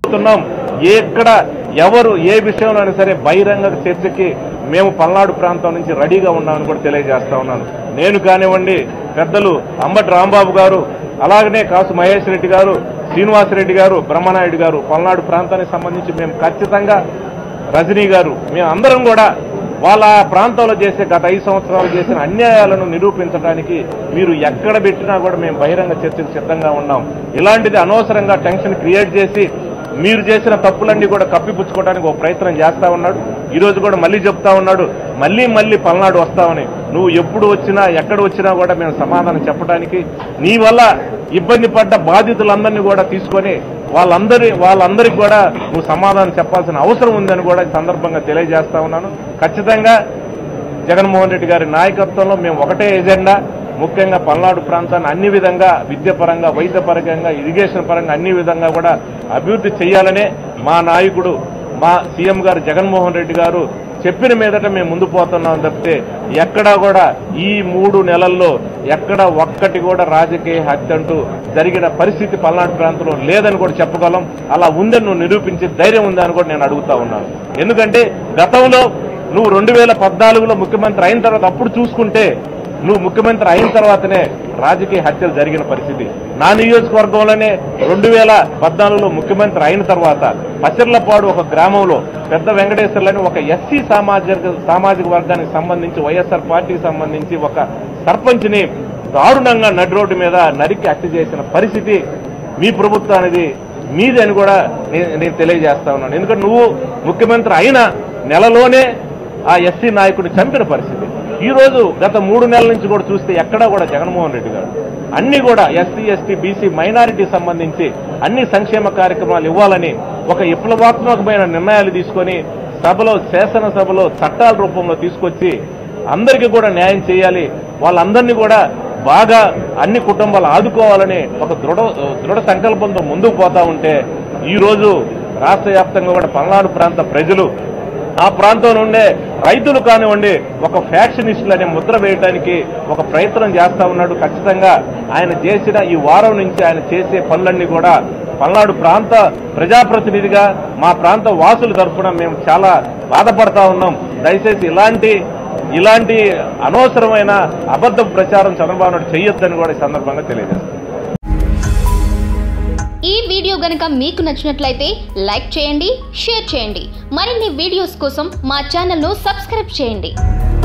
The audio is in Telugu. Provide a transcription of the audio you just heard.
చెప్తున్నాం ఎక్కడ ఎవరు ఏ విషయంలోనైనా సరే బహిరంగ చర్చకి మేము పల్నాడు ప్రాంతం నుంచి రెడీగా ఉన్నామని కూడా తెలియజేస్తా ఉన్నాను నేను కానివ్వండి పెద్దలు అంబటి రాంబాబు గారు అలాగనే కాసు మహేష్ రెడ్డి గారు శ్రీనివాసరెడ్డి గారు బ్రహ్మనాయుడు గారు పల్నాడు ప్రాంతానికి సంబంధించి మేము ఖచ్చితంగా రజనీ గారు మేము అందరం కూడా వాళ్ళ ప్రాంతంలో చేసే గత ఐదు సంవత్సరాలు చేసిన అన్యాయాలను నిరూపించడానికి మీరు ఎక్కడ పెట్టినా కూడా మేము బహిరంగ చర్చకు సిద్ధంగా ఉన్నాం ఇలాంటిది అనవసరంగా టెన్షన్ క్రియేట్ చేసి మీరు చేసిన తప్పులన్నీ కూడా కప్పిపుచ్చుకోవడానికి ఒక ప్రయత్నం చేస్తా ఉన్నాడు ఈ రోజు కూడా మళ్ళీ చెప్తా ఉన్నాడు మళ్ళీ మళ్ళీ పల్నాడు వస్తామని నువ్వు ఎప్పుడు వచ్చినా ఎక్కడ వచ్చినా కూడా మేము సమాధానం చెప్పడానికి నీ వల్ల ఇబ్బంది పడ్డ బాధితులందరినీ కూడా తీసుకొని వాళ్ళందరి వాళ్ళందరికీ కూడా నువ్వు సమాధానం చెప్పాల్సిన అవసరం ఉందని కూడా ఈ సందర్భంగా తెలియజేస్తా ఉన్నాను ఖచ్చితంగా జగన్మోహన్ రెడ్డి గారి నాయకత్వంలో మేము ఒకటే ఎజెండా ముఖ్యంగా పల్నాడు ప్రాంతాన్ని అన్ని విధంగా విద్యపరంగా వైద్యపరంగా ఇరిగేషన్ పరంగా అన్ని విధంగా కూడా అభివృద్ధి చేయాలనే మా నాయకుడు మా సీఎం గారు జగన్మోహన్ రెడ్డి గారు చెప్పిన మీదట మేము ముందు పోతున్నాం తప్పితే ఎక్కడా కూడా ఈ మూడు నెలల్లో ఎక్కడ ఒక్కటి కూడా రాజకీయ హత్య అంటూ జరిగిన పరిస్థితి పల్నాడు ప్రాంతంలో లేదని కూడా చెప్పగలం అలా ఉందని నువ్వు నిరూపించే ధైర్యం ఉందని కూడా నేను అడుగుతా ఉన్నాను ఎందుకంటే గతంలో నువ్వు రెండు వేల పద్నాలుగులో ముఖ్యమంత్రి అయిన తర్వాత అప్పుడు చూసుకుంటే నువ్వు ముఖ్యమంత్రి అయిన తర్వాతనే రాజకీయ హత్యలు జరిగిన పరిస్థితి నా నియోజకవర్గంలోనే రెండు వేల పద్నాలుగులో ముఖ్యమంత్రి అయిన తర్వాత పసిర్లపాడు ఒక గ్రామంలో పెద్ద వెంకటేశ్వర్లని ఒక ఎస్సీ సామాజిక సామాజిక వర్గానికి సంబంధించి వైఎస్ఆర్ పార్టీకి సంబంధించి ఒక సర్పంచ్ని దారుణంగా నడి రోడ్డు మీద నరికి హత్య చేసిన పరిస్థితి మీ ప్రభుత్వానికి మీది అని కూడా నేను నేను తెలియజేస్తా ఉన్నాను ఎందుకంటే నువ్వు ముఖ్యమంత్రి అయిన నెలలోనే ఆ ఎస్సీ నాయకుడిని చంపిన పరిస్థితి ఈ రోజు గత మూడు నెలల నుంచి కూడా చూస్తే ఎక్కడా కూడా జగన్మోహన్ రెడ్డి గారు అన్ని కూడా ఎస్సీ ఎస్టీ బీసీ మైనారిటీ సంబంధించి అన్ని సంక్షేమ కార్యక్రమాలు ఇవ్వాలని ఒక విప్లవాత్మకమైన నిర్ణయాలు తీసుకొని సభలో శాసనసభలో చట్టాల రూపంలో తీసుకొచ్చి అందరికీ కూడా న్యాయం చేయాలి వాళ్ళందరినీ కూడా బాగా అన్ని కుటుంబాలు ఆదుకోవాలని ఒక దృఢ దృఢ సంకల్పంతో ముందుకు పోతా ఉంటే ఈ రోజు రాష్ట్ర వ్యాప్తంగా కూడా పల్నాడు ప్రాంత ప్రజలు ఆ ప్రాంతం నుండే రైతులు కానివ్వండి ఒక ఫ్యాక్షనిస్టులు అనే ముద్ర వేయడానికి ఒక ప్రయత్నం చేస్తా ఉన్నాడు ఖచ్చితంగా ఆయన చేసిన ఈ వారం నుంచి ఆయన చేసే పనులన్నీ కూడా పల్నాడు ప్రాంత ప్రజాప్రతినిధిగా మా ప్రాంత వాసుల తరఫున మేము చాలా బాధపడతా ఉన్నాం దయచేసి ఇలాంటి ఇలాంటి అనవసరమైన అబద్ధ ప్రచారం చంద్రబాబు నాయుడు చేయొద్దని కూడా ఈ సందర్భంగా తెలియజేస్తాం ఈ వీడియో గనుక మీకు నచ్చినట్లయితే లైక్ చేయండి షేర్ చేయండి మరిన్ని వీడియోస్ కోసం మా ఛానల్ను సబ్స్క్రైబ్ చేయండి